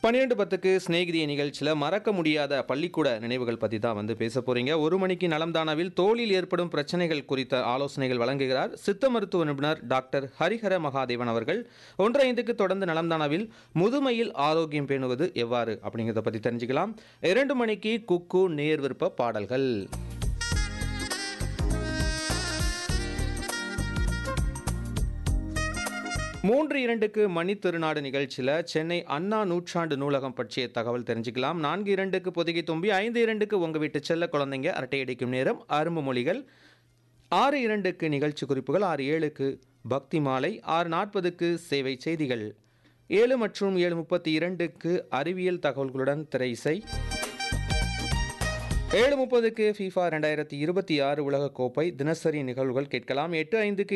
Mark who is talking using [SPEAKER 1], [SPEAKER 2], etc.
[SPEAKER 1] பன்னிரெண்டு பத்துக்கு சிநேகிதிய நிகழ்ச்சியில் மறக்க முடியாத பள்ளிக்கூட நினைவுகள் பற்றி தான் வந்து பேச போகிறீங்க ஒரு மணிக்கு நலம்தானாவில் தோலில் ஏற்படும் பிரச்சனைகள் குறித்த ஆலோசனைகள் வழங்குகிறார் சித்த மருத்துவ நிபுணர் டாக்டர் ஹரிஹர மகாதேவன் அவர்கள் ஒன்றரை ஐந்துக்கு தொடர்ந்து நலம்தானாவில் முதுமையில் ஆரோக்கியம் பேணுவது எவ்வாறு அப்படிங்கிறத பற்றி தெரிஞ்சுக்கலாம் இரண்டு மணிக்கு குக்கு நேர் விருப்ப பாடல்கள் மூன்று இரண்டுக்கு மணி திருநாடு நிகழ்ச்சியில் சென்னை அண்ணா நூற்றாண்டு நூலகம் பற்றிய தகவல் தெரிஞ்சுக்கலாம் நான்கு இரண்டுக்கு பொதிகை தும்பி ஐந்து இரண்டுக்கு உங்கள் வீட்டு செல்ல குழந்தைங்க அரட்டை அடிக்கும் நேரம் அரும்பு மொழிகள் ஆறு இரண்டுக்கு நிகழ்ச்சி குறிப்புகள் ஆறு ஏழுக்கு பக்தி மாலை ஆறு நாற்பதுக்கு சேவை செய்திகள் ஏழு மற்றும் ஏழு முப்பத்தி இரண்டுக்கு அறிவியல் தகவல்களுடன் திரை இசை ஏழு முப்பதுக்கு ஃபீஃபா ரெண்டாயிரத்தி இருபத்தி ஆறு உலகக்கோப்பை தினசரி நிகழ்வுகள் கேட்கலாம் எட்டு ஐந்துக்கு